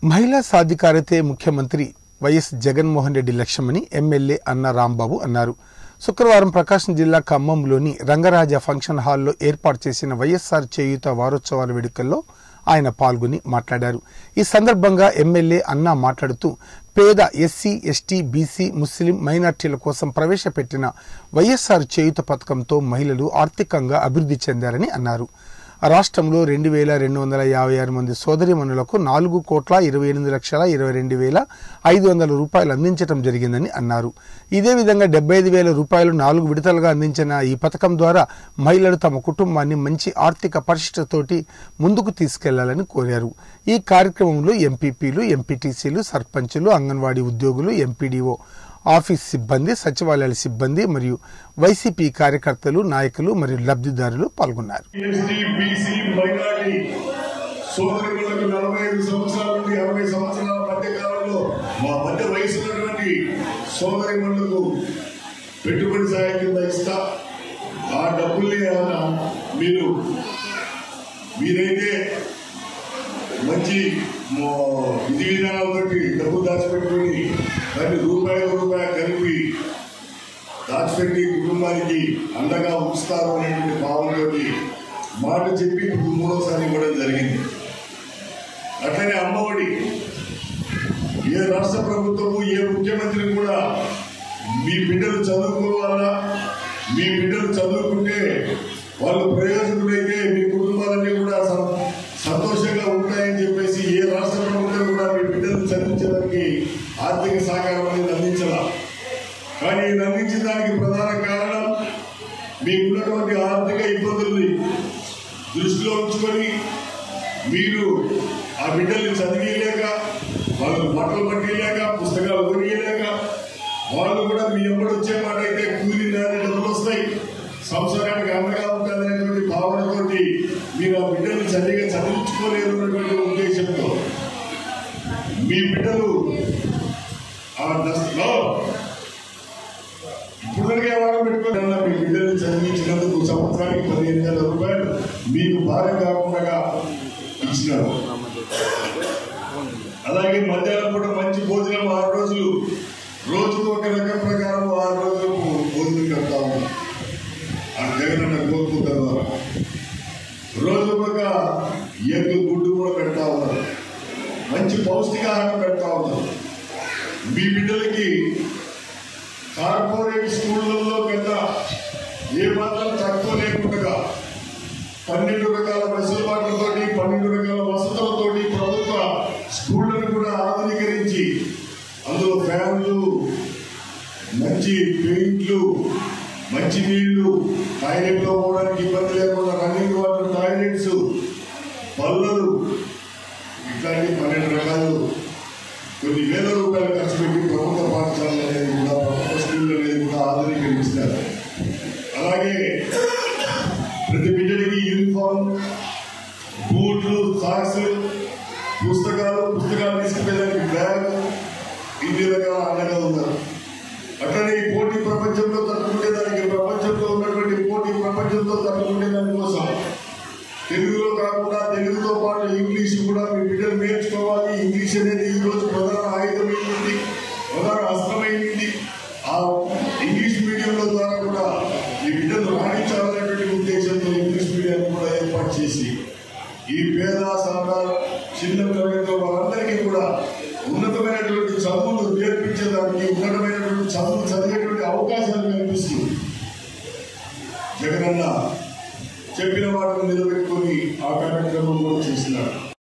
మహిళా సాధికారతే ముఖ్యమంత్రి వైఎస్ జగన్మోహన్ రెడ్డి లక్ష్యమని ఎమ్మెల్యే అన్న రాంబాబు అన్నారు శుక్రవారం ప్రకాశం జిల్లా ఖమ్మంలోని రంగరాజ ఫంక్షన్ హాల్లో ఏర్పాటు చేసిన వైఎస్ఆర్ చేయూత వారోత్సవాల వేడుకల్లో ఆయన పాల్గొని మాట్లాడారు ఈ సందర్భంగా ఎమ్మెల్యే అన్నా మాట్లాడుతూ పేద ఎస్సీ ఎస్టీ బీసీ ముస్లిం మైనార్టీల కోసం ప్రవేశపెట్టిన వైఎస్ఆర్ చేయూత పథకంతో మహిళలు ఆర్థికంగా అభివృద్ధి చెందారని అన్నారు రాష్ట్రంలో రెండు వేల రెండు వందల యాభై ఆరు మంది సోదరిమణులకు నాలుగు కోట్ల ఇరవై ఎనిమిది లక్షల ఇరవై రెండు వేల ఐదు వందల రూపాయలు అందించడం జరిగిందని అన్నారు ఇదే విధంగా డెబ్బై ఐదు వేల రూపాయలు నాలుగు విడతలుగా అందించిన ఈ పథకం ద్వారా మహిళలు తమ కుటుంబాన్ని మంచి ఆర్థిక పరిస్థితితోటి ముందుకు తీసుకెళ్లాలని కోరారు ఈ కార్యక్రమంలో ఎంపీపీలు ఎంపీటీసీలు సర్పంచులు అంగన్వాడీ ఉద్యోగులు ఎంపీడీఓ ఆఫీస్ సిబ్బంది సచివాలయాల సిబ్బంది మరియు వైసీపీ కార్యకర్తలు నాయకులు మరియు లబ్ధిదారులు పాల్గొన్నారు ఎస్టీ బీసీ మైనార్టీ సోదరులకు నలభై ఐదు సంవత్సరాల నుండి అరవై సంవత్సరాల మధ్య కాలంలో మా మధ్య వయసు ఉన్నటువంటి సోదరిమణులకు పెట్టుబడి సాయం కింద ఇస్తా ఆ డబ్బుల్ని ఏమన్నా మీరు మీరైతే మంచి మో- విధి విధానాలతోటి డబ్బు దాచిపెట్టుకొని దాన్ని రూపాయి రూపాయి కలిపి దాచిపెట్టి కుటుంబానికి అండగా ఉంచుతారు అనేటువంటి భావంతో మాట చెప్పి ఇప్పుడు మూడోసారి ఇవ్వడం జరిగింది అట్లనే అమ్మఒడి ఏ రాష్ట్ర ప్రభుత్వము ఏ ముఖ్యమంత్రి కూడా మీ బిడ్డలు చదువుకోవాలా మీ బిడ్డలు చదువుకుంటే వాళ్ళు ప్రయోజకులైతే మీ కుటుంబాలన్నీ కూడా సం- సంతోషంగా ఉంటాయని చెప్పేసి ఏ రాష్ట్ర ప్రభుత్వం కూడా మీ బిడ్డలు చదివించడానికి ఆర్థిక సహకారం అనేది అందించాల కానీ ఇది అందించిన దానికి ప్రధాన కారణం మీకున్నటువంటి ఆర్థిక ఇబ్బందుల్ని దృష్టిలో ఉంచుకొని మీరు ఆ బిడ్డల్ని చదివిలేక వాళ్ళకు బట్టలు పట్టిలేక పుస్తకాలు కొనియలేక వాళ్ళు కూడా మీ ఎప్పుడు వచ్చే మాట అయితే కూలి నాని డబ్బులు వస్తాయి సంవత్సరానికి అండగా ఉంటుందనేటువంటి భావనతోటి మీరు ఆ బిడ్డల్ని సరిగా చదివించుకోలేరు అన్నటువంటి ఉద్దేశంతో మీ బిడ్డలు ఆ దశలో ఇప్పుడు వారం పెట్టుకోవాలి మీ బిడ్డలు చదివించినందుకు సంవత్సరానికి పదిహేను వేల రూపాయలు మీకు భారం కాకుండా ఇచ్చినారు అలాగే మధ్యాహ్నం పూట మంచి భోజనం ఆరు రోజులు రోజుకు ఒక రకం ప్రకారం ఆరు రోజులు భోజనం పెడతా ఉన్నాం ఆ జగనన్న కోరుకుంటారు ద్వారా రోజుకు ఒక ఎగ్గు గుడ్డు కూడా పెడతా ఉన్నారు మంచి పౌష్టికాహారం పెడతా ఉన్నారు మీ బిడ్డలకి కార్పొరేట్ స్కూళ్ళల్లో కన్నా ఏ మాత్రం తక్కువ లేకుండా పన్నెండు రకాల వెసులుబాట్లతోటి పన్నెండు రకాల వసతులతోటి ప్రభుత్వ స్కూళ్లను కూడా ఆధునీకరించి అందులో ఫ్యాన్లు మంచి పెయింట్లు మంచి నీళ్లు టాయిలెట్లో పోవడానికి ఇబ్బంది లేకుండా రన్నింగ్ వాటర్ టాయిలెట్స్ బల్లలు ఇట్లాంటి పన్నెండు రకాలు కొన్ని వేల రూపాయలు ఖర్చు పెట్టి ప్రభుత్వ పాఠశాలలు అనేది కూడా ప్రభుత్వ స్కూళ్ళు అనేది కూడా ఆధునీకరించినారు అలాగే ప్రతి బిడ్డడికి యూనిఫామ్ బూట్లు సాక్స్ పుస్తకాలు పుస్తకాలు తీసుకునేదానికి బ్యాగ్ ఇన్ని రకాల అండగా ఉన్నారు అట్లనే ఈ పోటీ ప్రపంచంలో తట్టుకునే దానికి ప్రపంచంలో ఉన్నటువంటి పోటీ ప్రపంచంతో తట్టుకునే దానికోసం తెలుగులో కాకుండా తెలుగుతో పాటు ఇంగ్లీష్ కూడా మీ బిడ్డలు నేర్చుకోవాలి ఇంగ్లీష్ అనేది ఈ రోజు ప్రధాన ఆయుధమైంది ప్రధాన అస్త్రమైంది ఆ ఇంగ్లీష్ మీడియంలో ద్వారా కూడా ఈ బిడ్డలు రాణించాలనేటువంటి ఉద్దేశంతో ఇంగ్లీష్ మీడియాన్ని కూడా ఏర్పాటు చేసి ఈ పేద సాధారణ చిన్న తరగతిలో వారందరికీ కూడా ఉన్నతమైనటువంటి చదువులు నేర్పించేదానికి ఉన్నతమైనటువంటి చదువులు చదివేటువంటి అవకాశాలు కల్పిస్తుంది జగనన్న చెప్పిన వాటిని నిలబెట్టుకొని ఆ కార్యక్రమం కూడా చేసినాడు